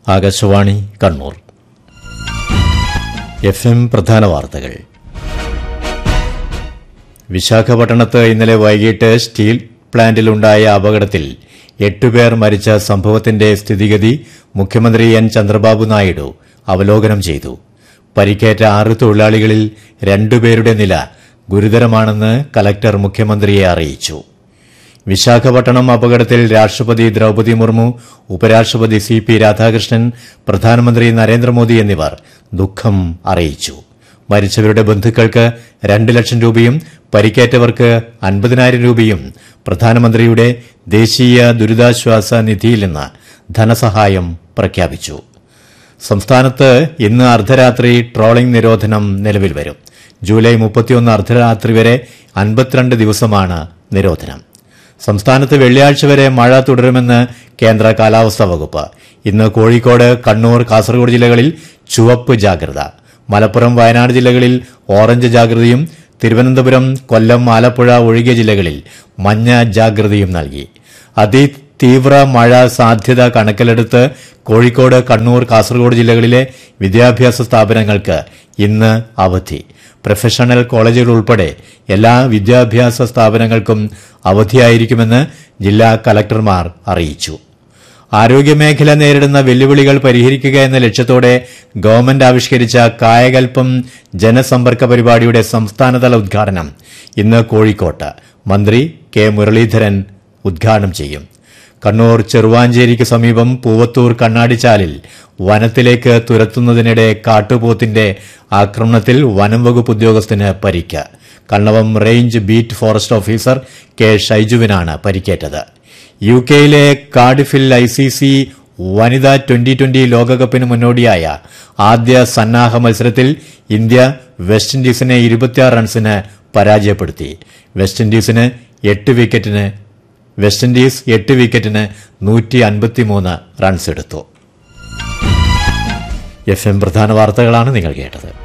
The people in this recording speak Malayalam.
ആകാശവാണി കണ്ണൂർ എഫ് എം പ്രധാന വാർത്തകൾ വിശാഖപട്ടണത്ത് ഇന്നലെ വൈകിട്ട് സ്റ്റീൽ പ്ലാന്റിലുണ്ടായ അപകടത്തിൽ എട്ടുപേർ മരിച്ച സംഭവത്തിന്റെ സ്ഥിതിഗതി മുഖ്യമന്ത്രി എൻ ചന്ദ്രബാബു നായിഡു അവലോകനം ചെയ്തു പരിക്കേറ്റ ആറ് തൊഴിലാളികളിൽ രണ്ടുപേരുടെ നില ഗുരുതരമാണെന്ന് കലക്ടർ മുഖ്യമന്ത്രിയെ അറിയിച്ചു വിശാഖപട്ടണം അപകടത്തിൽ രാഷ്ട്രപതി ദ്രൌപതി മുർമു ഉപരാഷ്ട്രപതി സി പി രാധാകൃഷ്ണൻ പ്രധാനമന്ത്രി നരേന്ദ്രമോദി എന്നിവർ ദുഃഖം അറിയിച്ചു മരിച്ചവരുടെ ബന്ധുക്കൾക്ക് രണ്ട് ലക്ഷം രൂപയും പരിക്കേറ്റവർക്ക് അൻപതിനായിരം രൂപയും പ്രധാനമന്ത്രിയുടെ ദേശീയ ദുരിതാശ്വാസ നിധിയിൽ നിന്ന് ധനസഹായം പ്രഖ്യാപിച്ചു സംസ്ഥാനത്ത് ഇന്ന് അർദ്ധരാത്രി ട്രോളിംഗ് നിരോധനം നിലവിൽ വരും ജൂലൈ മുപ്പത്തിയൊന്ന് അർദ്ധരാത്രി വരെ അൻപത്തിരണ്ട് ദിവസമാണ് നിരോധനം സംസ്ഥാനത്ത് വെള്ളിയാഴ്ച വരെ മഴ തുടരുമെന്ന് കേന്ദ്ര കാലാവസ്ഥാ വകുപ്പ് ഇന്ന് കോഴിക്കോട് കണ്ണൂർ കാസർഗോഡ് ജില്ലകളിൽ ചുവപ്പ് ജാഗ്രത മലപ്പുറം വയനാട് ജില്ലകളിൽ ഓറഞ്ച് ജാഗ്രതയും തിരുവനന്തപുരം കൊല്ലം ആലപ്പുഴ ഒഴികെ ജില്ലകളിൽ മഞ്ഞ ജാഗ്രതയും നൽകി അതിതീവ്ര മഴ സാധ്യത കണക്കിലെടുത്ത് കോഴിക്കോട് കണ്ണൂർ കാസർഗോഡ് ജില്ലകളിലെ വിദ്യാഭ്യാസ സ്ഥാപനങ്ങൾക്ക് ഇന്ന് അവധി പ്രൊഫഷണൽ കോളേജുകൾ ഉൾപ്പെടെ എല്ലാ വിദ്യാഭ്യാസ സ്ഥാപനങ്ങൾക്കും അവധിയായിരിക്കുമെന്ന് ജില്ലാ കലക്ടർമാർ അറിയിച്ചു ആരോഗ്യമേഖല നേരിടുന്ന വെല്ലുവിളികൾ പരിഹരിക്കുക എന്ന ലക്ഷ്യത്തോടെ ഗവൺമെന്റ് ആവിഷ്കരിച്ച കായകൽപ്പം ജനസമ്പർക്ക പരിപാടിയുടെ സംസ്ഥാനതല ഉദ്ഘാടനം ഇന്ന് കോഴിക്കോട്ട് മന്ത്രി കെ മുരളീധരൻ ഉദ്ഘാടനം ചെയ്യും കണ്ണൂർ ചെറുവാഞ്ചേരിക്ക് സമീപം പൂവത്തൂർ കണ്ണാടിച്ചാലിൽ വനത്തിലേക്ക് തുരത്തുന്നതിനിടെ കാട്ടുപോത്തിന്റെ ആക്രമണത്തിൽ വനം വകുപ്പ് ഉദ്യോഗസ്ഥന് പരിക്ക് Kannavam range beat forest officer K ഷൈജുവിനാണ് പരിക്കേറ്റത് യു കെയിലെ കാർഡിഫിൽ ഐ സി സി വനിതാ ട്വന്റി ട്വന്റി ലോകകപ്പിന് മുന്നോടിയായ ആദ്യ സന്നാഹ മത്സരത്തിൽ ഇന്ത്യ വെസ്റ്റ് ഇൻഡീസിനെ ഇരുപത്തിയാറ് റൺസിന് പരാജയപ്പെടുത്തി വെസ്റ്റ് ഇൻഡീസിന് എട്ട് വിക്കറ്റിന് വെസ്റ്റ് ഇൻഡീസ് എട്ട് വിക്കറ്റിന് നൂറ്റി അൻപത്തിമൂന്ന് റൺസ് എടുത്തു എഫ് എം പ്രധാന വാർത്തകളാണ് നിങ്ങൾ കേട്ടത്